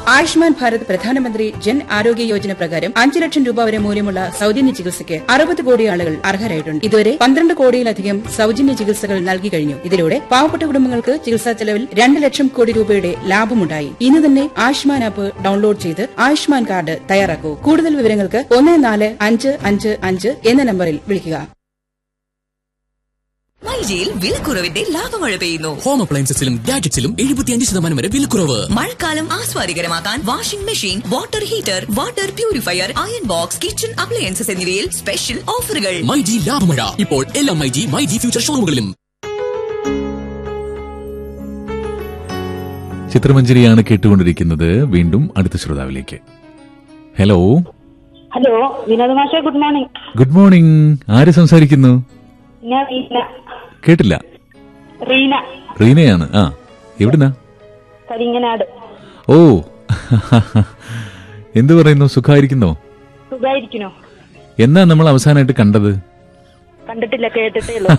ആയുഷ്മാൻ ഭാരത് പ്രധാനമന്ത്രി ജൻ ആരോഗ്യ യോജന പ്രകാരം അഞ്ച് ലക്ഷം രൂപ വരെ മൂല്യമുള്ള സൌജന്യ ചികിത്സയ്ക്ക് അറുപത് കോടി ആളുകൾ അർഹരായിട്ടുണ്ട് ഇതുവരെ പന്ത്രണ്ട് കോടിയിലധികം സൌജന്യ ചികിത്സകൾ നൽകി കഴിഞ്ഞു ഇതിലൂടെ പാവപ്പെട്ട കുടുംബങ്ങൾക്ക് ചികിത്സാ ചെലവിൽ രണ്ട് ലക്ഷം കോടി രൂപയുടെ ലാഭമുണ്ടായി ഇന്ന് തന്നെ ആയുഷ്മാൻ ആപ്പ് ഡൌൺലോഡ് ചെയ്ത് ആയുഷ്മാൻ കാർഡ് തയ്യാറാക്കൂ കൂടുതൽ വിവരങ്ങൾക്ക് ഒന്ന് നാല് അഞ്ച് അഞ്ച് അഞ്ച് എന്ന നമ്പറിൽ വിളിക്കുക മൈജിയിൽ വിലക്കുറവിന്റെ ലാഭമഴ പെയ്യുന്നു ഹോം അപ്ലയൻസസിലും ഗാഡ്ജറ്റ്സിലും എഴുപത്തിയഞ്ച് ശതമാനം വരെ വിലക്കുറവ് മഴക്കാലം ആസ്വാദികരമാക്കാൻ washing machine water heater water purifier iron box kitchen appliances എന്നിവയിൽ സ്പെഷ്യൽ ഓഫറുകൾ മൈജി ലാഭമഴ ഇപ്പോൾ എല്ലാ മൈജി മൈജി ഫ്യൂച്ചർ ഷോറൂമുകളിലും ചിത്രമഞ്ജരിയാണ് കേട്ടുകൊണ്ടിരിക്കുന്നത് വീണ്ടും അടുത്ത ശ്രോതാവിലേക്ക് ഹലോ ഹലോ വിനോദ് മാഷെ ഗുഡ് മോർണിംഗ് ഗുഡ് മോർണിംഗ് ആര് സംസാരിക്കുന്നു ഞാൻ റീന കേട്ടില്ല റീന റീനയാണ് ആ എവിടുന്നാ കരിങ്ങനാട് ഓ എന്തു പറയുന്നു സുഖമായിരിക്കുന്നോ സുഖായിരിക്കണോ എന്നാ നമ്മൾ അവസാനമായിട്ട് കണ്ടത് കണ്ടിട്ടില്ല കേട്ടിട്ടേ ഉള്ളൂ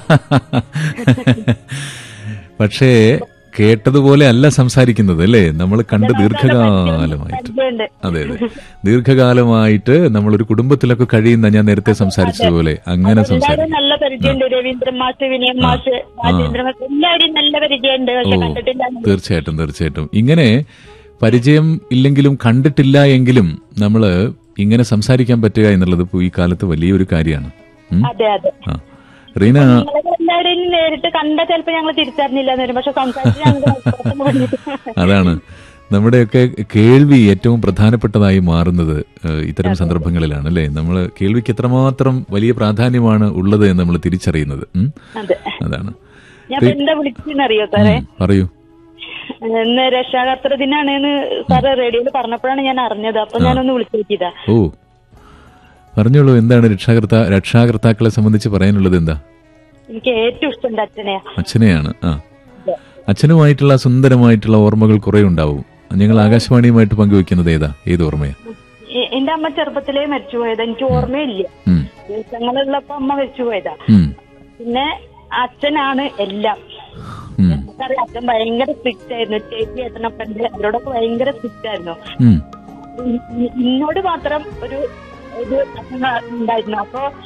പക്ഷേ കേട്ടതുപോലെ അല്ല സംസാരിക്കുന്നത് അല്ലേ നമ്മൾ കണ്ട് ദീർഘകാലമായിട്ട് പരിചയമുണ്ട്. അതെ അതെ ദീർഘകാലമായിട്ട് നമ്മളൊരു കുടുംബത്തിലൊക്കെ കഴിയുന്ന ഞാൻ നേരത്തെ സംസാരിച്ചതുപോലെ അങ്ങനെ എല്ലാവരും സംസാരിക്കും നല്ല പരിചയമുണ്ട് രവീന്ദ്രൻ മാഷ് വിനയൻ മാഷ് രാജേന്ദ്ര മാഷ് എല്ലാവരും നല്ല പരിചയമുണ്ട് പക്ഷെ ഓ കണ്ടിട്ടില്ല തീർച്ചയായിട്ടും തീർച്ചയായിട്ടും ഇങ്ങനെ പരിചയം ഇല്ലെങ്കിലും കണ്ടിട്ടില്ല എങ്കിലും നമ്മള് ഇങ്ങനെ സംസാരിക്കാൻ പറ്റുക എന്നുള്ളത് ഇപ്പൊ ഈ കാലത്ത് വലിയൊരു കാര്യമാണ് ഉം? അതെ അതെ ആ റീന നിങ്ങളെ എല്ലാവരെയും നേരിട്ട് കണ്ട ചിലപ്പോ ഞങ്ങൾ തിരിച്ചറിഞ്ഞില്ല എന്ന് വരും പക്ഷെ സംസാരിച്ച് ഞങ്ങൾ പുറത്തുനിന്ന് വിളിച്ചു. അതാണ് നമ്മുടെയൊക്കെ കേൾവി ഏറ്റവും പ്രധാനപ്പെട്ടതായി മാറുന്നത് ഏഹ്, ഇത്തരം സന്ദർഭങ്ങളിലാണ് അല്ലേ നമ്മൾ കേൾവിക്ക് എത്രമാത്രം വലിയ പ്രാധാന്യമാണ് ഉള്ളത് എന്ന് നമ്മൾ തിരിച്ചറിയുന്നത് ഉം? അതെ അതാണ് ഞാൻ ഇപ്പൊ എന്താ വിളിച്ചെന്നറിയോ സാറേ ഉം, പറയൂ ഇന്ന് രക്ഷാകർത്തൃ ദിനാണെന്ന് സാറ് റേഡിയോയിൽ പറഞ്ഞപ്പോഴാണ് ഞാൻ അറിഞ്ഞത് അപ്പൊ ഞാനൊന്ന് വിളിച്ചു നോക്കിയതാ ഓ പറഞ്ഞോളൂ എന്താണ് രക്ഷാകർത്ത രക്ഷാകർത്താക്കളെ സംബന്ധിച്ച് പറയാനുള്ളത് എന്താ എനിക്ക് ഏറ്റവും ഇഷ്ടം എന്റെ അച്ഛനെയാ അച്ഛനെയാണ് ആ അച്ഛനുമായിട്ടുള്ള സുന്ദരമായിട്ടുള്ള ഓർമ്മകൾ കുറെ ഉണ്ടാവും ഞങ്ങൾ ആകാശവാണിയുമായിട്ട് പങ്കുവെക്കുന്നത് ഏതാ ഏത് ഓർമ്മയാ എ- എന്റെ അമ്മ ചെറുപ്പത്തിലേ മരിച്ചുപോയതാ എനിക്ക് ഓർമ്മയില്ല ഉം, ദിവസങ്ങളുള്ളപ്പോ അമ്മ മരിച്ചുപോയതാ ഉം, പിന്നെ അച്ഛനാണ് എല്ലാം ഉം, നമുക്കറിയാം അച്ഛൻ ഭയങ്കര സ്ട്രിക്റ്റ് ആയിരുന്നു ചേച്ചി ഏട്ടനൊക്കെ ഉണ്ട് അവരോടൊക്കെ ഭയങ്കര സ്ട്രിക്റ്റ് ആയിരുന്നു ഉം. ഇ- ഇ- എന്നോട് മാത്രം ഒരു ഒരു അച്ഛൻ ഉണ്ടായിരുന്നു അപ്പൊ